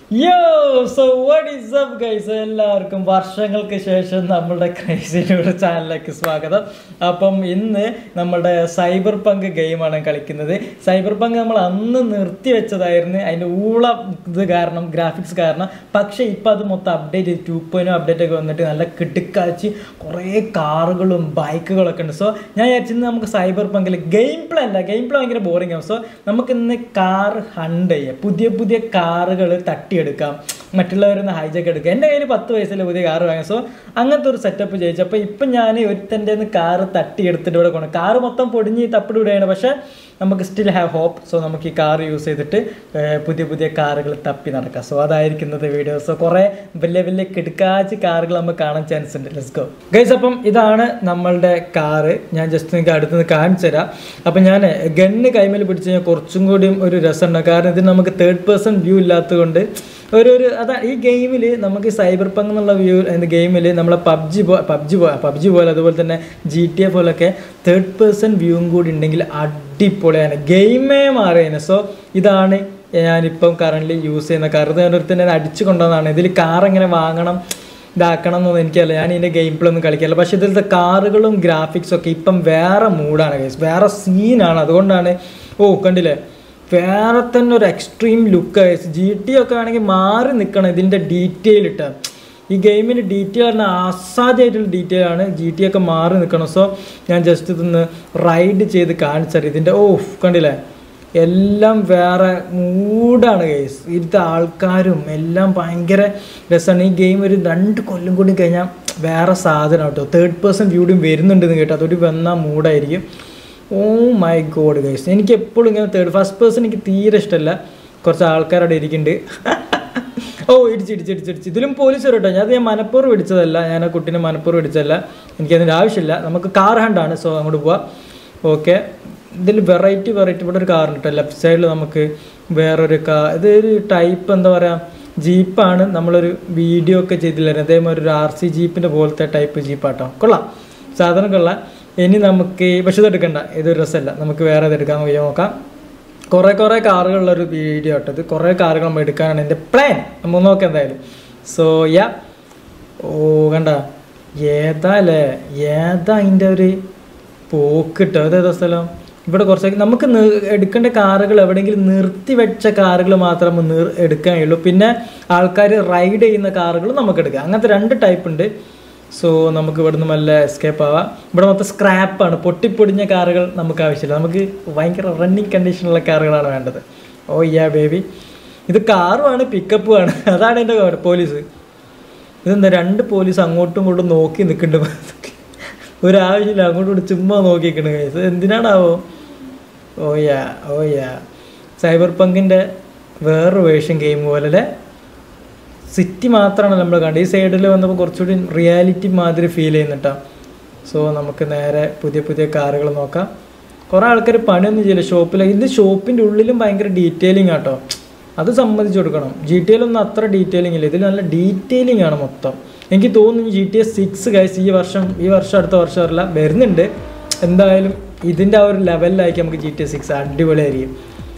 യോ so what is up guys എല്ലാവർക്കും വർഷങ്ങൾക്ക് ശേഷം നമ്മുടെ ക്രൈസിനോട് ചാനലിലേക്ക് സ്വാഗതം അപ്പം ഇന്ന് നമ്മുടെ സൈബർ പങ്ക് ഗെയിമാണ് കളിക്കുന്നത് സൈബർ പങ്ക് നമ്മൾ അന്ന് നിർത്തി വെച്ചതായിരുന്നു അതിൻ്റെ ഊള ഇത് കാരണം ഗ്രാഫിക്സ് കാരണം പക്ഷേ ഇപ്പം അത് മൊത്തം അപ്ഡേറ്റ് ചെയ്ത് ടു പോയിനോ അപ്ഡേറ്റ് ഒക്കെ വന്നിട്ട് നല്ല കിടുക്കാച്ചി കുറേ കാറുകളും ബൈക്കുകളൊക്കെ ഉണ്ട് സോ ഞാൻ വിചാരിച്ചത് നമുക്ക് സൈബർ പങ്കിൽ ഗെയിം പ്ലേ അല്ല ഗെയിം പ്ലേ ഭയങ്കര ബോറിംഗ് ആവും സോ നമുക്ക് ഇന്ന് കാർ ഹണ്ട് ചെയ്യാം പുതിയ പുതിയ കാറുകൾ തട്ടിയെടുക്കാം മറ്റുള്ളവരിൽ നിന്ന് ഹൈജാക്ക് എടുക്കുക എൻ്റെ കയ്യിൽ പത്ത് വയസ്സിൽ പുതിയ കാറ് വാങ്ങി സോ അങ്ങനത്തെ ഒരു സെറ്റപ്പ് ചെയ്യിച്ചു അപ്പോൾ ഇപ്പം ഞാൻ ഒരുത്തൻ്റെ നിന്ന് കാറ് തട്ടിയെടുത്തിട്ട് ഇവിടെ കൊണ്ട് കാറ് മൊത്തം പൊടിഞ്ഞ് തപ്പിട് വിടുകയാണ് പക്ഷേ നമുക്ക് സ്റ്റിൽ ഹാവ് ഹോപ്പ് സോ നമുക്ക് ഈ കാർ യൂസ് ചെയ്തിട്ട് ഏർ, പുതിയ പുതിയ കാറുകൾ തപ്പി നടക്കാം സോ അതായിരിക്കുന്നത് വീഡിയോ സോ കുറേ വലിയ വലിയ കിടക്കാച്ച് കാറുകൾ നമുക്ക് കാണാൻ ചാൻസ് ഉണ്ട് ലെറ്റ്സ് ഗോ ഗൈസ് അപ്പം ഇതാണ് നമ്മളുടെ കാറ് ഞാൻ ജസ്റ്റ് നിങ്ങൾക്ക് അടുത്തുനിന്ന് കാണിച്ചു തരാം അപ്പം ഞാൻ ഗണ്ണ് കൈമേൽ പിടിച്ച് കഴിഞ്ഞാൽ കുറച്ചും കൂടിയും ഒരു രസമുണ്ട് കാരണം ഇതിന് നമുക്ക് തേർഡ് പേഴ്സൺ വ്യൂ ഇല്ലാത്തതുകൊണ്ട് ഒരു ഒരു അതാ ഈ ഗെയിമിൽ നമുക്ക് സൈബർ പങ്ക് എന്നുള്ള വ്യൂ എന്ന ഗെയിമിൽ നമ്മളെ പബ്ജി പോ പബ്ജി പോ പബ്ജി പോലെ അതുപോലെ തന്നെ ജി ടി എ പോലൊക്കെ തേർഡ് പേഴ്സൺ വ്യൂവും കൂടി ഉണ്ടെങ്കിൽ അടിപൊളിയാണ് ഗെയിമേ മാറിയാണ് സോ ഇതാണ് ഞാനിപ്പം കറൻ്റ് യൂസ് ചെയ്യുന്ന കാർ ഇത് ഒരുത്തന്നെ അടിച്ചു കൊണ്ടുവന്നതാണ് ഇതിൽ കാർ എങ്ങനെ വാങ്ങണം ഇതാക്കണം എന്നൊന്നും എനിക്കറിയില്ല ഞാൻ ഇതിൻ്റെ ഗെയിം പ്ലേ ഒന്നും കളിക്കില്ല പക്ഷേ ഇതിലത്തെ കാറുകളും ഗ്രാഫിക്സും ഒക്കെ ഇപ്പം വേറെ മൂഡാണ് ഗൈസ് വേറെ സീനാണ് അതുകൊണ്ടാണ് ഓ കണ്ടില്ലേ വേറെ തന്നെ ഒരു എക്സ്ട്രീം ലുക്ക് ജി ടി ഒക്കെ ആണെങ്കിൽ മാറി നിൽക്കണം ഇതിൻ്റെ ഡീറ്റെയിൽ ഇട്ട് ഈ ഗെയിമിൻ്റെ ഡീറ്റെയിൽ പറഞ്ഞാൽ അസാധ്യമായിട്ടുള്ള ഡീറ്റെയിൽ ആണ് ജി ടി ഒക്കെ മാറി നിൽക്കണം സോ ഞാൻ ജസ്റ്റ് ഇതൊന്ന് റൈഡ് ചെയ്ത് കാണിച്ചറിയാം ഇതിൻ്റെ ഓ കണ്ടില്ലേ എല്ലാം വേറെ മൂഡാണ് ഗൈസ് ഇവിടുത്തെ ആൾക്കാരും എല്ലാം ഭയങ്കര രസമാണ് ഈ ഗെയിം ഒരു രണ്ട് കൊല്ലം കൂടി കഴിഞ്ഞാൽ വേറെ സാധനം കേട്ടോ തേർഡ് പേഴ്സൺ വ്യൂഡിയും വരുന്നുണ്ടെന്ന് കേട്ടോ അതോടെ വന്നാൽ മൂഡായിരിക്കും ഓ മൈ ഗോഡ് ഗൈസ് എനിക്ക് എപ്പോഴും ഇങ്ങനെ തേർഡ് ഫസ്റ്റ് പേഴ്സൺ എനിക്ക് തീരെ ഇഷ്ടമല്ല കുറച്ച് ആൾക്കാരവിടെ ഇരിക്കുന്നുണ്ട് ഓ ഇടിച്ച് ഇടിച്ച് ഇടിച്ച് ഇടിച്ച് ഇതിലും പോലീസ് വരും കേട്ടോ ഞാൻ അത് ഞാൻ മനപ്പൂർവ്വം ഇടിച്ചതല്ല ഞാൻ ആ കുട്ടീനെ മനപ്പൂർവ്വം ഇടിച്ചതല്ല എനിക്കതിൻ്റെ ആവശ്യമില്ല നമുക്ക് കാർ ഹണ്ടാണ് സോ അങ്ങോട്ട് പോവാം ഓക്കെ ഇതിൽ വെറൈറ്റി വെറൈറ്റി ഇവിടെ ഒരു കാർ ഉണ്ട് കേട്ടോ ലെഫ്റ്റ് സൈഡിൽ നമുക്ക് വേറൊരു കാർ ഇതൊരു ടൈപ്പ് എന്താ പറയുക ജീപ്പാണ് നമ്മളൊരു വീഡിയോ ഒക്കെ ചെയ്തില്ലായിരുന്നു അതേമാതിരി ഒരു ആർ സി ജീപ്പിൻ്റെ പോലത്തെ ടൈപ്പ് ജീപ്പാട്ടോ കൊള്ളാം സാധനം കൊള്ളാം ഇനി നമുക്ക് പക്ഷെ ഇത് എടുക്കണ്ട ഇതൊരു രസമല്ല നമുക്ക് വേറെ ഇത് എടുക്കാൻ പോയി നോക്കാം കുറേ കുറേ കാറുകളുള്ളൊരു വീഡിയോ കേട്ടോ ഇത് കുറേ കാറുകൾ നമ്മൾ എടുക്കാനാണ് എൻ്റെ പ്ലാൻ നമുക്ക് നോക്കാം എന്തായാലും സോ യാ ഓ കണ്ട ഏതാ അല്ലേ ഏതാ അതിൻ്റെ ഒരു പോക്ക് കിട്ടോ അതേതാ സ്ഥലം ഇവിടെ കുറച്ച് നമുക്ക് നി- എടുക്കേണ്ട കാറുകൾ എവിടെയെങ്കിലും നിർത്തി വെച്ച കാറുകൾ മാത്രമേ നിർ എടുക്കാനുള്ളൂ പിന്നെ ആൾക്കാർ റൈഡ് ചെയ്യുന്ന കാറുകൾ നമുക്ക് എടുക്കാം അങ്ങനത്തെ രണ്ട് ടൈപ്പ് ഉണ്ട് സോ നമുക്ക് ഇവിടുന്ന് നല്ല എസ്കേപ്പ് ആവാം ഇവിടെ മൊത്തം സ്ക്രാപ്പാണ് പൊട്ടിപ്പൊടിഞ്ഞ കാറുകൾ നമുക്ക് ആവശ്യമില്ല നമുക്ക് ഭയങ്കര റണ്ണിങ് കണ്ടീഷനുള്ള കാറുകളാണ് വേണ്ടത് ഓ യാ ബേബി ഇത് കാറുമാണ് പിക്കപ്പുമാണ് അതാണ് എൻ്റെ പോലീസ് ഇതെന്താ രണ്ട് പോലീസ് അങ്ങോട്ടും ഇങ്ങോട്ടും നോക്കി നിൽക്കുന്നുണ്ട് ഒരാവശ്യമില്ല അങ്ങോട്ടും ഇങ്ങോട്ടും ചുമ്മാ നോക്കിക്കണ് ഇത് എന്തിനാണാവോ ഓ യാ ഓ യാ സൈബർ പങ്കിൻ്റെ വേറൊരു വേർഷൻ ഗെയിം പോലെ അല്ലേ സിറ്റി മാത്രമാണ് നമ്മൾ കണ്ടത് ഈ സൈഡിൽ വന്നപ്പോൾ കുറച്ചുകൂടി റിയാലിറ്റി മാതിരി ഫീൽ ചെയ്യുന്നുട്ടോ സോ നമുക്ക് നേരെ പുതിയ പുതിയ കാറുകൾ നോക്കാം കുറേ ആൾക്കാർ പണിയൊന്നും ചെയ്യില്ല ഷോപ്പിൽ ഇത് ഷോപ്പിൻ്റെ ഉള്ളിലും ഭയങ്കര ഡീറ്റെയിലിംഗ് ആട്ടോ അത് സമ്മതിച്ചു കൊടുക്കണം ജി ടി എല്ലൊന്നും അത്ര ഡീറ്റെയിലിംഗ് ഇല്ല ഇതിൽ നല്ല ഡീറ്റെയിലിംഗ് ആണ് മൊത്തം എനിക്ക് തോന്നുന്നു G T S six guys ഈ വർഷം ഈ വർഷം അടുത്ത വർഷം അല്ല വരുന്നുണ്ട് എന്തായാലും ഇതിൻ്റെ ആ ഒരു ലെവലിലായിരിക്കും നമുക്ക് ജി ടി എസ് സിക്സ് അടിപൊളിയായിരിക്കും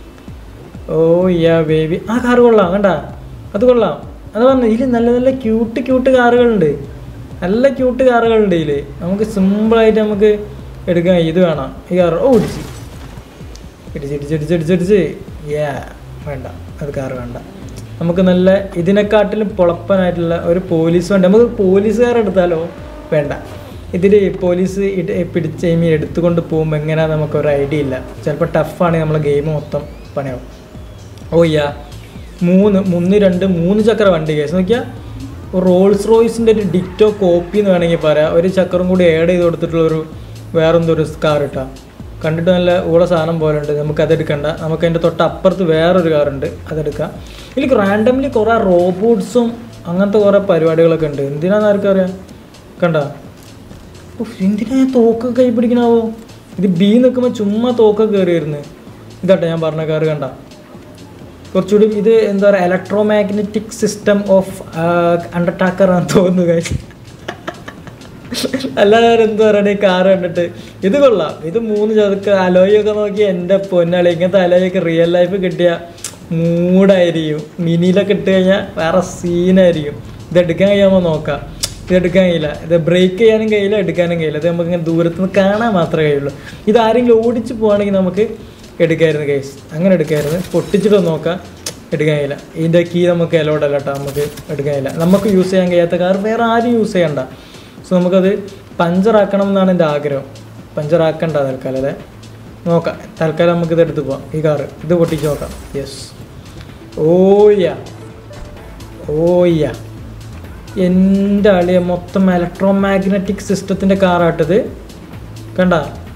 ഓ യാ ബേബി ആ കാറ് കൊള്ളാം കണ്ട അത് കൊള്ളാം അത് പറഞ്ഞു ഇതിൽ നല്ല നല്ല ക്യൂട്ട് ക്യൂട്ട് കാറുകളുണ്ട് നല്ല ക്യൂട്ട് കാറുകളുണ്ട് ഇതിൽ നമുക്ക് സിമ്പിളായിട്ട് നമുക്ക് എടുക്കാൻ ഇത് വേണം ഈ കാർ ഓ ഇടിച്ച് ഇടിച്ച് ഇടിച്ച് ഇടിച്ച് ഇടിച്ച് ഇടിച്ച് യാ വേണ്ട അത് കാറ് വേണ്ട നമുക്ക് നല്ല ഇതിനെക്കാട്ടിലും പൊളപ്പനായിട്ടുള്ള ഒരു പോലീസ് വേണ്ട നമുക്ക് പോലീസുകാർ എടുത്താലോ വേണ്ട ഇതിൽ പോലീസ് ഇട് പിടിച്ച് കഴിഞ്ഞ് എടുത്തുകൊണ്ട് പോകുമ്പോൾ എങ്ങനെയാ നമുക്കൊരു ഐഡിയ ഇല്ല ചിലപ്പോൾ ടഫാണെങ്കിൽ നമ്മളെ ഗെയിം മൊത്തം പണിയാവും ഓ യാ മൂന്ന് മൂന്ന് രണ്ട് മൂന്ന് ചക്ര വണ്ടി കേസ് നോക്കിയാൽ റോൾസ് റോയ്സിൻ്റെ ഒരു ഡിക്റ്റോ കോപ്പി എന്ന് വേണമെങ്കിൽ പറയാം ഒരു ചക്രം കൂടി ആഡ് ചെയ്ത് കൊടുത്തിട്ടുള്ള ഒരു വേറെന്തോ ഒരു കാർ ഇട്ടാ കണ്ടിട്ട് നല്ല ഊള സാധനം പോലെ ഉണ്ട് നമുക്ക് അതെടുക്കണ്ട നമുക്ക് അതിൻ്റെ തൊട്ടപ്പുറത്ത് വേറൊരു കാറുണ്ട് അതെടുക്കാം ഇതിൽ റാൻഡംലി കുറേ റോബോട്ട്സും അങ്ങനത്തെ കുറേ പരിപാടികളൊക്കെ ഉണ്ട് എന്തിനാന്ന് ആർക്കറിയാം കണ്ട ഉഫ്, എന്തിനാ ഞാൻ തോക്കൊക്കെ കൈ പിടിക്കണാവോ ഇത് ബി നിൽക്കുമ്പോൾ ചുമ്മാ തോക്കൊക്കെ കയറി വരുന്നത് ഇതാട്ടെ ഞാൻ പറഞ്ഞ കാറ് കണ്ട കുറച്ചുകൂടി ഇത് എന്താ പറയുക electromagnetic system of undertaker ആണെന്ന് തോന്നുന്നു guys. അല്ലാതെ എന്താ പറയണേ ഈ കാറ് കണ്ടിട്ട് ഇത് കൊള്ളാം ഇത് മൂന്ന് ചതുക്ക് അലോയൊക്കെ നോക്കി എൻ്റെ പൊന്നാളി ഇങ്ങനത്തെ അലോയൊക്കെ റിയൽ ലൈഫ് കിട്ടിയ മൂടായിരിക്കും മിനിയിലൊക്കെ ഇട്ട് കഴിഞ്ഞാൽ വേറെ സീനായിരിക്കും ഇത് എടുക്കാൻ കഴിയാമോ നോക്കാം ഇത് എടുക്കാൻ കഴിയില്ല ഇത് ബ്രേക്ക് ചെയ്യാനും കഴിയില്ല എടുക്കാനും കഴിയില്ല ഇത് നമുക്ക് ഇങ്ങനെ ദൂരത്ത് നിന്ന് കാണാൻ മാത്രമേ കഴിയുള്ളൂ ഇത് ആരെങ്കിലും ഓടിച്ച് പോവാണെങ്കിൽ നമുക്ക് എടുക്കായിരുന്നു കേസ് അങ്ങനെ എടുക്കായിരുന്നു പൊട്ടിച്ചിട്ട് നോക്കാം എടുക്കാൻ കഴിയില്ല ഇതിൻ്റെ കീ നമുക്ക് അലോഡ് അല്ല കേട്ടോ നമുക്ക് എടുക്കാൻ കഴിയില്ല നമുക്ക് യൂസ് ചെയ്യാൻ കഴിയാത്ത കാർ വേറെ ആരും യൂസ് ചെയ്യണ്ട സോ നമുക്കത് പഞ്ചറാക്കണം എന്നാണ് എൻ്റെ ആഗ്രഹം പഞ്ചറാക്കണ്ട തൽക്കാലം അല്ലേ നോക്കാം തൽക്കാലം നമുക്ക് ഇത് എടുത്ത് പോവാം ഈ കാറ് ഇത് പൊട്ടിച്ച് നോക്കാം യെസ് ഓയ്യ ഓയ്യ എൻ്റെ അളിയ മൊത്തം ഇലക്ട്രോ മാഗ്നറ്റിക് സിസ്റ്റത്തിൻ്റെ കാറാട്ടത് കണ്ട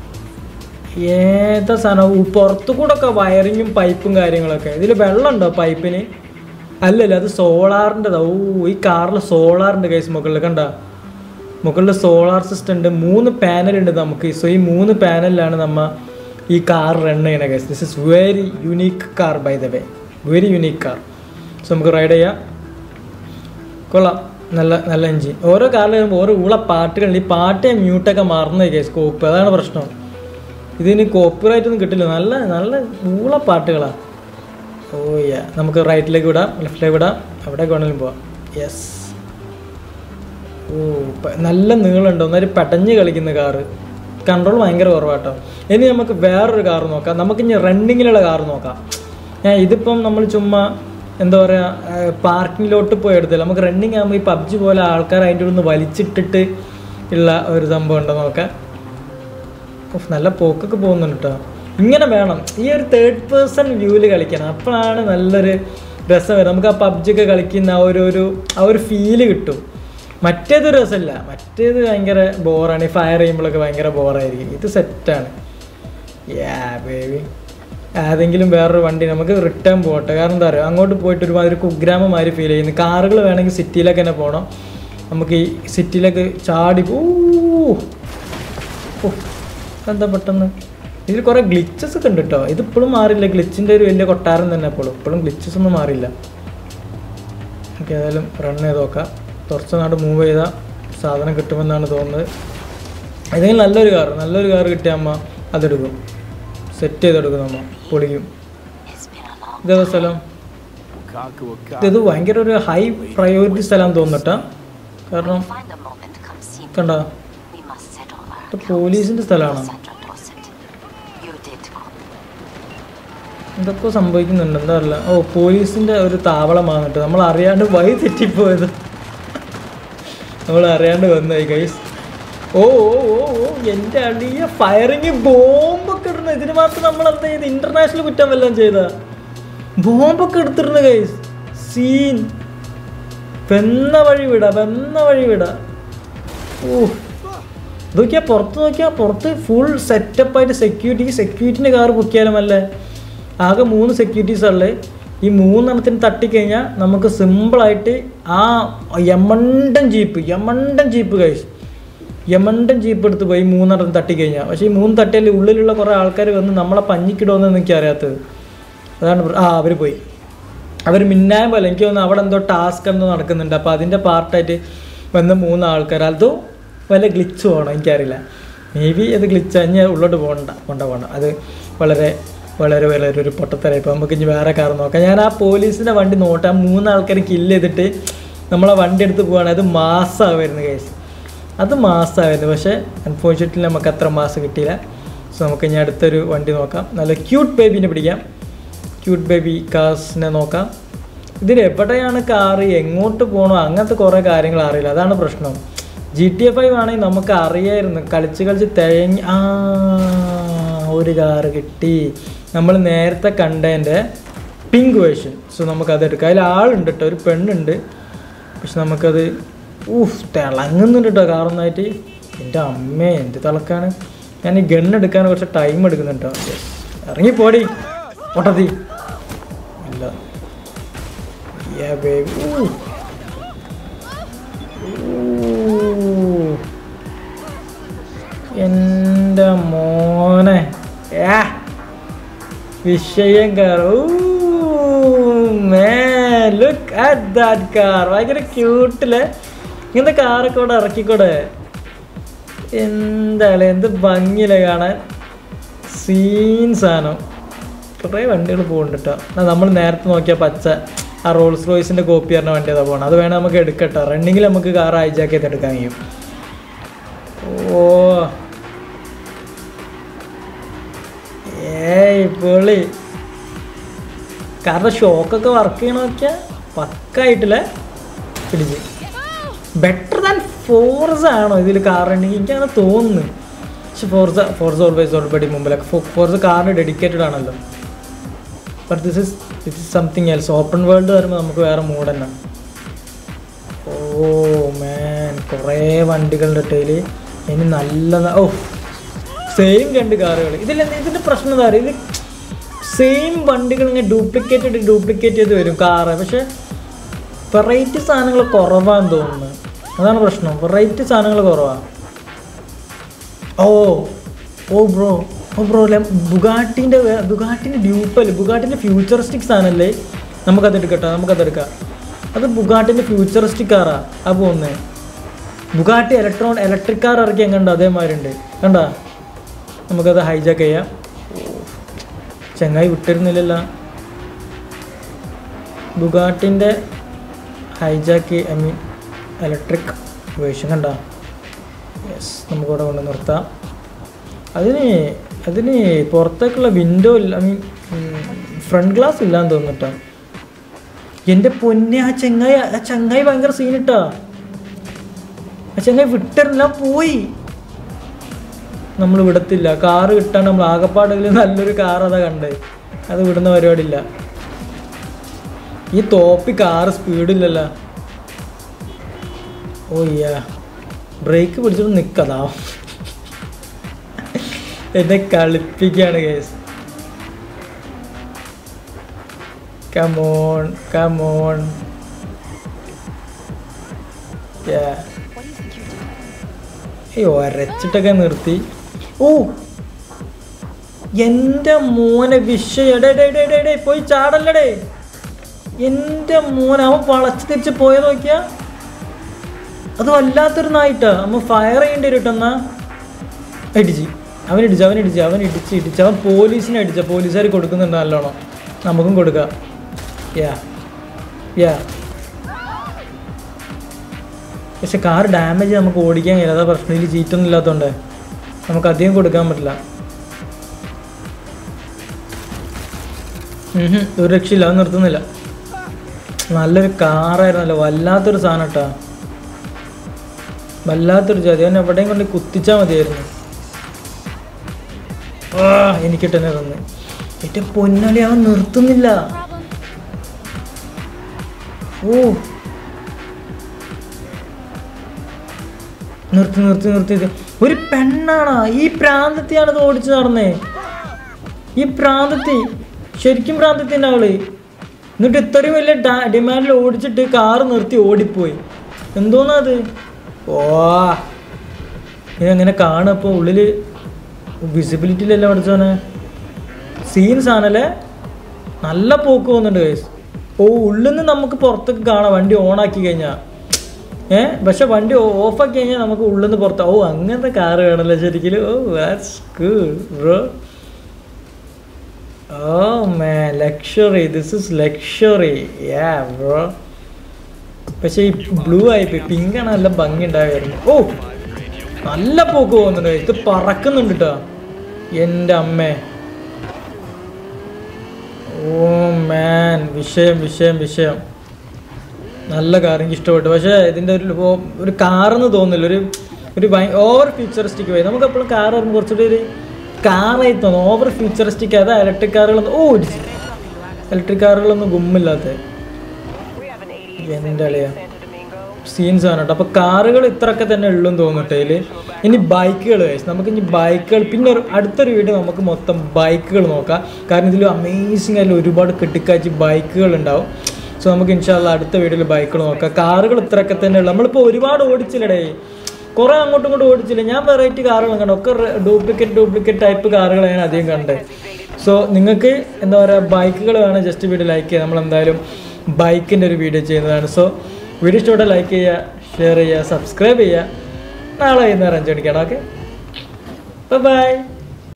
ഏതാ സാധനം പുറത്തു കൂടെ ഒക്കെ വയറിങ്ങും പൈപ്പും കാര്യങ്ങളൊക്കെ ഇതിൽ വെള്ളമുണ്ടോ പൈപ്പിന് അല്ലല്ല അത് സോളാറിൻ്റെതാ ഓ ഈ കാറിൽ സോളാറിൻ്റെ കേസ് മുകളിൽ കണ്ട മുകളിൽ സോളാർ സിസ്റ്റം ഉണ്ട് മൂന്ന് പാനൽ ഉണ്ട് നമുക്ക് സോ ഈ മൂന്ന് പാനലിലാണ് നമ്മ ഈ കാർ റൺ ചെയ്യണ case this is very unique car by the way very unique car so നമുക്ക് റൈഡ് ചെയ്യാം കൊള്ളാം നല്ല നല്ല എഞ്ചിൻ ഓരോ കാറിൽ വരുമ്പോൾ ഓരോ ഊള പാട്ടുകളുണ്ട് ഈ പാട്ടേ മ്യൂട്ടൊക്കെ മാറുന്ന കേസ് സ്കോപ്പ് അതാണ് പ്രശ്നം ഇതിന് കോപ്പിറൈറ്റ് ഒന്നും കിട്ടില്ല നല്ല നല്ല ഊള പാട്ടുകളാണ് ഓ യാ നമുക്ക് റൈറ്റിലേക്ക് വിടാം ലെഫ്റ്റിലേക്ക് വിടാം എവിടേക്ക് വേണമെങ്കിലും പോവാം യെസ് ഓ പ- നല്ല നീളമുണ്ട് ഒന്നൊരു പെടഞ്ഞ് കളിക്കുന്ന കാറ് കൺട്രോൾ ഭയങ്കര കുറവാട്ടോ ഇനി നമുക്ക് വേറൊരു കാർ നോക്കാം നമുക്ക് ഇനി റണ്ണിങ്ങിലുള്ള കാർ നോക്കാം ഞാൻ ഇതിപ്പം നമ്മൾ ചുമ്മാ എന്താ പറയുക പാർക്കിങ്ങിലോട്ട് പോയി എടുത്തില്ല നമുക്ക് റണ്ണിങ് ആകുമ്പോൾ ഈ പബ്ജി പോലെ ആൾക്കാർ അതിൻ്റെ ഉള്ളിൽ നിന്ന് വലിച്ചിട്ടിട്ട് ഉള്ള ഒരു സംഭവം ഉണ്ടോ നോക്കാം ഉഫ്, നല്ല പോക്കൊക്കെ പോകുന്നുണ്ട് കേട്ടോ ഇങ്ങനെ വേണം ഈ ഒരു തേർഡ് പേഴ്സൺ വ്യൂവിൽ കളിക്കണം അപ്പോഴാണ് നല്ലൊരു രസം വരും നമുക്ക് ആ പബ്ജി ഒക്കെ കളിക്കുന്ന ആ ഒരു ഒരു ആ ഒരു ഫീല് കിട്ടും മറ്റേത് രസമില്ല മറ്റേത് ഭയങ്കര ബോറാണ് ഈ ഫയർ ചെയ്യുമ്പോഴൊക്കെ ഭയങ്കര ബോറായിരിക്കും ഇത് സെറ്റാണ് യാ ബേബി ഏതെങ്കിലും വേറൊരു വണ്ടി നമുക്ക് റിട്ടേൺ പോകട്ടെ കാരണം എന്താ പറയുക അങ്ങോട്ട് പോയിട്ട് ഒരുമാതിരി കുഗ്രാമം മാതിരി ഫീൽ ചെയ്യുന്നു കാറുകൾ വേണമെങ്കിൽ സിറ്റിയിലൊക്കെ തന്നെ പോകണം നമുക്ക് ഈ സിറ്റിയിലേക്ക് ചാടി പോ ഓ, എന്താ പെട്ടെന്ന് ഇതിൽ കുറേ ഗ്ലിച്ചസ് ഒക്കെ ഉണ്ട് കേട്ടോ ഇത് ഇപ്പോഴും മാറില്ല ഗ്ലിച്ചിൻ്റെ ഒരു വലിയ കൊട്ടാരം തന്നെ ഇപ്പോഴും ഇപ്പോഴും ഗ്ലിച്ചസ് ഒന്നും മാറില്ല നമുക്ക് ഏതായാലും റൺ ചെയ്ത് നോക്കാം കുറച്ച് നാട് മൂവ് ചെയ്താൽ സാധനം കിട്ടുമെന്നാണ് തോന്നുന്നത് ഏതെങ്കിലും നല്ലൊരു കാർ നല്ലൊരു കാർ കിട്ടിയ അമ്മ അതെടുക്കും സെറ്റ് ചെയ്തെടുക്കും നമ്മ പൊളിക്കും ഇതേതാ സ്ഥലം ഇത് ഭയങ്കര ഒരു ഹൈ പ്രയോറിറ്റി സ്ഥലം തോന്നുന്നുട്ടാ കാരണം Find a moment, come see me. കണ്ടോ We must settle our ഇത് പോലീസിൻ്റെ സ്ഥലമാണോ Sandra Dorset. You did come. എന്തൊക്കെ സംഭവിക്കുന്നുണ്ട് എന്താ അറിയില്ല ഓ പോലീസിന്റെ ഒരു താവളമാണ് കേട്ടോ നമ്മൾ അറിയാണ്ട് വഴി തെറ്റിപ്പോയത് നമ്മൾ അറിയാണ്ട് വന്നായി ഗൈസ് ഓ ഓ ഓ ഓ എൻ്റെ അടിയ ഫയറിങ് ബോംബൊക്കെ ഇടുന്നു ഇതിന് മാത്രം നമ്മൾ എന്താ ചെയ്ത് ഇന്റർനാഷണൽ കുറ്റം വല്ലതും ചെയ്ത ബോംബൊക്കെ എടുത്തിരുന്നു ഗൈസ് സീൻ വെന്ന വഴി വിട വെന്ന വഴി വിട ഓ നോക്കിയാ പുറത്ത് നോക്കിയാ പുറത്ത് ഫുൾ സെറ്റപ്പ് ആയിട്ട് സെക്യൂരിറ്റി സെക്യൂരിറ്റിൻ്റെ കാർ പൊക്കിയാലും അല്ലേ ആകെ മൂന്ന് സെക്യൂരിറ്റീസ് ഉള്ളത് ഈ മൂന്നെണ്ണത്തിന് തട്ടിക്കഴിഞ്ഞാൽ നമുക്ക് സിമ്പിളായിട്ട് ആ യമണ്ടൻ ജീപ്പ് യമണ്ടൻ ജീപ്പ് കഴിച്ചു യമണ്ടൻ ജീപ്പ് എടുത്ത് പോയി മൂന്നെണ്ണം തട്ടിക്കഴിഞ്ഞാൽ പക്ഷേ ഈ മൂന്ന് തട്ടിയാൽ ഉള്ളിലുള്ള കുറേ ആൾക്കാർ വന്ന് നമ്മളെ പഞ്ഞിക്കിടുമെന്ന് എനിക്ക് അറിയാത്തത് അതാണ് പ്ര- ആ അവർ പോയി അവർ മിന്നായം പോലെ എനിക്ക് തോന്നുന്നു അവിടെ എന്തോ ടാസ്ക് എന്തോ നടക്കുന്നുണ്ട് അപ്പോൾ അതിൻ്റെ പാർട്ടായിട്ട് വന്ന മൂന്ന് ആൾക്കാർ അതോ വല്ല ഗ്ലിച്ച് പോകണം എനിക്കറിയില്ല മേ ബി അത് ഗ്ലിച്ച് കഴിഞ്ഞാൽ ഉള്ളോട്ട് പോകണ്ട പോണ്ട പോകണ്ട അത് വളരെ വളരെ വളരെ ഒരു പൊട്ടത്തര ഇപ്പോൾ നമുക്ക് ഇനി വേറെ കാർ നോക്കാം ഞാൻ ആ പോലീസിൻ്റെ വണ്ടി നോട്ട് ആ മൂന്ന് ആൾക്കാർ കില്ല് ചെയ്തിട്ട് നമ്മളെ വണ്ടി എടുത്ത് പോവുകയാണെങ്കിൽ അത് മാസമായിരുന്നു കേസ് അത് മാസമായിരുന്നു പക്ഷേ അൺഫോർച്ചുനേറ്റ്ലി നമുക്ക് അത്ര മാസം കിട്ടിയില്ല സോ നമുക്ക് ഇനി അടുത്തൊരു വണ്ടി നോക്കാം നല്ല ക്യൂട്ട് ബേബീനെ പിടിക്കാം ക്യൂട്ട് ബേബി കാസിനെ നോക്കാം ഇതിൽ എവിടെയാണ് കാറ് എങ്ങോട്ട് പോകണോ അങ്ങനത്തെ കുറേ കാര്യങ്ങൾ അറിയില്ല അതാണ് പ്രശ്നം ജി ടി എഫ് ഫൈവ് ആണെങ്കിൽ നമുക്ക് അറിയായിരുന്നു കളിച്ച് കളിച്ച് തേങ്ങ ആ ഒരു കാറ് കിട്ടി നമ്മൾ നേരത്തെ കണ്ടതിൻ്റെ പിങ്ക് വേർഷൻ സോ നമുക്കത് എടുക്കാം അതിൽ ആളുണ്ട് കേട്ടോ ഒരു പെണ്ണുണ്ട് പക്ഷെ നമുക്കത് ഊഫ് തിളങ്ങുന്നുണ്ട് കേട്ടോ കാറൊന്നായിട്ട് എൻ്റെ അമ്മേ എന്ത് തിളക്കാണ് ഞാൻ ഈ ഗണ്ണ് എടുക്കാൻ കുറച്ച് ടൈം എടുക്കുന്നുണ്ട് കേട്ടോ ഇറങ്ങിപ്പോടി പൊട്ടത്തി ഇല്ല Yeah, baby. Ooh. Ooh. എൻ്റെ മോനെ യാ വിഷയം car look at that car ഭയങ്കര ക്യൂട്ടില്ലേ ഇങ്ങനത്തെ കാറൊക്കെ ഇവിടെ ഇറക്കിക്കൂടെ എന്താണ് എന്ത് ഭംഗിയില്ലേ കാണാൻ സീൻ സാധനം കുറേ വണ്ടികൾ പോകുന്നുണ്ട് കേട്ടോ നമ്മൾ നേരത്തെ നോക്കിയ പച്ച ആ റോൾസ് റോയ്സിൻ്റെ കോപ്പി പറഞ്ഞ വണ്ടി അതാ പോകണം അത് വേണം നമുക്ക് എടുക്കട്ടോ റണ്ണിങ്ങിൽ നമുക്ക് കാർ ഹൈജാക്ക് ചെയ്ത് എടുക്കാൻ കഴിയും ഓ ഏയ് പൊളി കാരണം ഷോക്കൊക്കെ വർക്ക് ചെയ്യണ നോക്കിയാൽ പക്കായിട്ടില്ലേ പിടിച്ച് ബെറ്റർ ദാൻ ഫോർസ് ആണോ ഇതിൽ കാർ റണ്ണിങ് എനിക്ക് അങ്ങനെ തോന്നുന്നു പക്ഷെ ഫോർസ ഫോർസ് ഓൾവേസ് ഓൾറെഡി മുമ്പിലൊക്കെ ഫോർസ് കാറിന് ഡെഡിക്കേറ്റഡ് ആണല്ലോ but this is this is something else open world വരുമ്പോൾ നമുക്ക് വേറെ മൂഡ് തന്നെ ഓ മാൻ കുറേ വണ്ടികളുടെ ഇട്ടതിൽ ഇനി നല്ല ന- ഓ സെയിം രണ്ട് കാറുകൾ ഇതിൽ ഇതിൻ്റെ പ്രശ്നം എന്താ പറയുക ഇത് സെയിം വണ്ടികൾ ഇങ്ങനെ ഡ്യൂപ്ലിക്കേറ്റ് ചെയ്ത് ഡ്യൂപ്ലിക്കേറ്റ് ചെയ്ത് വരും കാറ് പക്ഷെ വെറൈറ്റി സാധനങ്ങൾ കുറവാന്ന് തോന്നുന്നു അതാണ് പ്രശ്നം വെറൈറ്റി സാധനങ്ങൾ കുറവാണ് ഓ ഓ ബ്രോ ഓ ബ്രോ അല്ലെ ബുഗാട്ടിൻ്റെ ബുഗാട്ടിൻ്റെ ഡ്യൂപ്പല്ലേ ബുഗാട്ടിൻ്റെ ഫ്യൂച്ചറിസ്റ്റിക് സാധനമല്ലേ നമുക്കത് എടുക്കട്ടോ നമുക്കത് എടുക്കാം അത് ബുഗാട്ടിൻ്റെ ഫ്യൂച്ചറിസ്റ്റിക് കാറാ ആ പോകുന്നത് ബുഗാട്ടി ഇലക്ട്രോൺ ഇലക്ട്രിക് കാർ ഇറക്കി എങ്ങുണ്ട് അതേമാതിരി ഉണ്ട് കണ്ടാ നമുക്കത് ഹൈജാക്ക് ചെയ്യാം ചെങ്ങായി വിട്ടിരുന്നില്ലല്ലോ ബുഗാട്ടിൻ്റെ hijack I mean electric version കണ്ട യെസ് നമുക്കിവിടെ കൊണ്ട് നിർത്താം അതിന് അതിന് പുറത്തേക്കുള്ള വിൻഡോ ഇല്ല ഐ മീൻ ഫ്രണ്ട് ഗ്ലാസ് ഇല്ലാന്ന് തോന്നിട്ടാ എൻ്റെ പൊന്നെ ആ ചെങ്ങായി ആ ചെങ്ങായി ഭയങ്കര സീനിട്ടാ ആ ചെങ്ങായി വിട്ടിരുന്നില്ല പോയി നമ്മൾ വിടത്തില്ല കാറ് കിട്ടാൻ നമ്മൾ ആകപ്പാടെങ്കിൽ നല്ലൊരു കാർ അതാ കണ്ടേ അത് വിടുന്ന പരിപാടിയില്ല ഈ തോപ്പി കാറ് സ്പീഡില്ലല്ലോ ഓ യാ ബ്രേക്ക് പിടിച്ചിട്ട് നിൽക്കതാ എന്നെ കളിപ്പിക്കുകയാണ് കേസ് കമോൺ കമോൺ ഏയ് ഒരച്ചിട്ടൊക്കെ നിർത്തി ഓ എൻ്റെ മോനെ വിഷയം ഡേ ഡേ ഡേ ഡേ ഡേ പോയി ചാടല്ലടേ എൻ്റെ മോൻ അവൻ വളച്ച് തിരിച്ച് പോയത് നോക്കിയാ അത് വല്ലാത്തൊരു നായിട്ടാ നമ്മ ഫയർ ചെയ്യേണ്ടി വരും എന്നാ ഇടിച്ച് അവൻ ഇടിച്ച് അവൻ ഇടിച്ച് അവൻ ഇടിച്ച് ഇടിച്ച് അവൻ പോലീസിനെ അടിച്ച പോലീസുകാർ കൊടുക്കുന്നുണ്ട് നല്ലോണം നമുക്കും കൊടുക്കാം യാ യാ പക്ഷെ കാർ ഡാമേജ് നമുക്ക് ഓടിക്കാൻ കഴിയില്ല അതാ പ്രശ്നം ഇതിൽ ചീറ്റൊന്നും ഇല്ലാത്തതുകൊണ്ട് നമുക്ക് അധികം കൊടുക്കാൻ പറ്റില്ല ഉം ഹും, ഒരു രക്ഷയില്ല അത് നിർത്തുന്നില്ല നല്ലൊരു കാറായിരുന്നല്ലോ വല്ലാത്തൊരു സാധനം കേട്ടാ വല്ലാത്തൊരു ജാതി അവൻ എവിടെയും കൊണ്ട് കുത്തിച്ചാൽ മതിയായിരുന്നു ആ എനിക്കിട്ട് തന്നെ തന്ന് ഏറ്റവും പൊന്നലി അവൻ നിർത്തുന്നില്ല ഓ നിർത്തി നിർത്തി നിർത്തി ഇത്. ഒരു പെണ്ണാണോ ഈ പ്രാന്തത്തെയാണ് ഇത് ഓടിച്ച് നടന്നേ ഈ പ്രാന്തത്തി ശരിക്കും പ്രാന്തത്തിൻ്റെ അവള് എന്നിട്ട് ഇത്രയും വലിയ ഡാ- ഡിമാൻഡിൽ ഓടിച്ചിട്ട് കാറ് നിർത്തി ഓടിപ്പോയി എന്തോന്നാ അത് ഓ ഇതെങ്ങനെ കാണുമ്പോൾ ഉള്ളില് വിസിബിലിറ്റിയിലല്ല പഠിച്ചോനെ സീൻസ് ആണല്ലേ നല്ല പോക്ക് പോകുന്നുണ്ട് ഗൈസ് ഓ ഉള്ളിൽ നിന്ന് നമുക്ക് പുറത്തേക്ക് കാണാം വണ്ടി ഓണാക്കി കഴിഞ്ഞാൽ ഏ പക്ഷെ വണ്ടി ഓഫാക്കി കഴിഞ്ഞാൽ നമുക്ക് ഉള്ളിൽ നിന്ന് പുറത്ത് ഓ അങ്ങനത്തെ കാറ് വേണമല്ലോ ശരിക്കും oh that's good bro oh my luxury this is luxury yeah bro പക്ഷെ ഈ ബ്ലൂ ആയിപ്പോയി പിങ്കാണ് നല്ല ഭംഗി ഉണ്ടായിരുന്നു ഓ നല്ല പോക്ക് പോകുന്നുണ്ട് ഇത് പറക്കുന്നുണ്ട് കേട്ടോ എൻ്റെ അമ്മേ ഓ മാൻ വിഷയം വിഷയം വിഷയം നല്ല കാർ എനിക്ക് ഇഷ്ടപ്പെട്ടു പക്ഷേ ഇതിൻ്റെ ഒരു ലോ- ഒരു കാറെന്ന് തോന്നില്ല ഒരു ഒരു ഓവർ ഫ്യൂച്ചറിസ്റ്റിക് പോയി നമുക്ക് എപ്പോഴും കാർ പറയുമ്പോൾ കുറച്ചുകൂടി ഒരു കാറായി തോന്നും ഓവർ ഫ്യൂച്ചറിസ്റ്റിക് അതാ ഇലക്ട്രിക് കാറുകളൊന്നും ഓ ഇലക്ട്രിക് കാറുകളൊന്നും ഗുമ്മില്ലാത്ത എൻ്റെ അളിയാ സീൻസ് ആണ് കേട്ടോ അപ്പോൾ കാറുകൾ ഇത്രയൊക്കെ തന്നെ ഉള്ളൂ എന്ന് തോന്നിട്ട് ഇതിൽ ഇനി ബൈക്കുകൾ നമുക്ക് ഇനി ബൈക്കുകൾ പിന്നെ ഒരു അടുത്തൊരു വീഡിയോ നമുക്ക് മൊത്തം ബൈക്കുകൾ നോക്കാം കാരണം ഇതിൽ അമേസിങ് ആയിട്ടുള്ള ഒരുപാട് കെട്ടിക്കാച്ചി ബൈക്കുകൾ ഉണ്ടാവും സോ നമുക്ക് ഇൻഷാല്ല അടുത്ത വീഡിയോയിൽ ബൈക്കുകൾ നോക്കാം കാറുകൾ ഇത്രയൊക്കെ തന്നെ ഉള്ളൂ നമ്മളിപ്പോൾ ഒരുപാട് ഓടിച്ചില്ലടേ കുറേ അങ്ങോട്ടും ഇങ്ങോട്ടും ഓടിച്ചില്ല ഞാൻ വെറൈറ്റി കാറുകൾ കണ്ടു ഒക്കെ ഡ്യൂപ്ലിക്കേറ്റ് ഡ്യൂപ്ലിക്കേറ്റ് ടൈപ്പ് കാറുകളാണ് അധികം കണ്ടത് സോ നിങ്ങൾക്ക് എന്താ പറയുക ബൈക്കുകൾ വേണം ജസ്റ്റ് വീഡിയോ ലൈക്ക് ചെയ്യുക നമ്മൾ എന്തായാലും ബൈക്കിൻ്റെ ഒരു വീഡിയോ ചെയ്യുന്നതാണ് സോ വീഡിയോ ഇഷ്ടപ്പെട്ട ലൈക്ക് ചെയ്യുക ഷെയർ ചെയ്യുക സബ്സ്ക്രൈബ് ചെയ്യുക നാളെ വൈകുന്നേരം അഞ്ച് മണിക്കാണ് ഓക്കെ ബൈ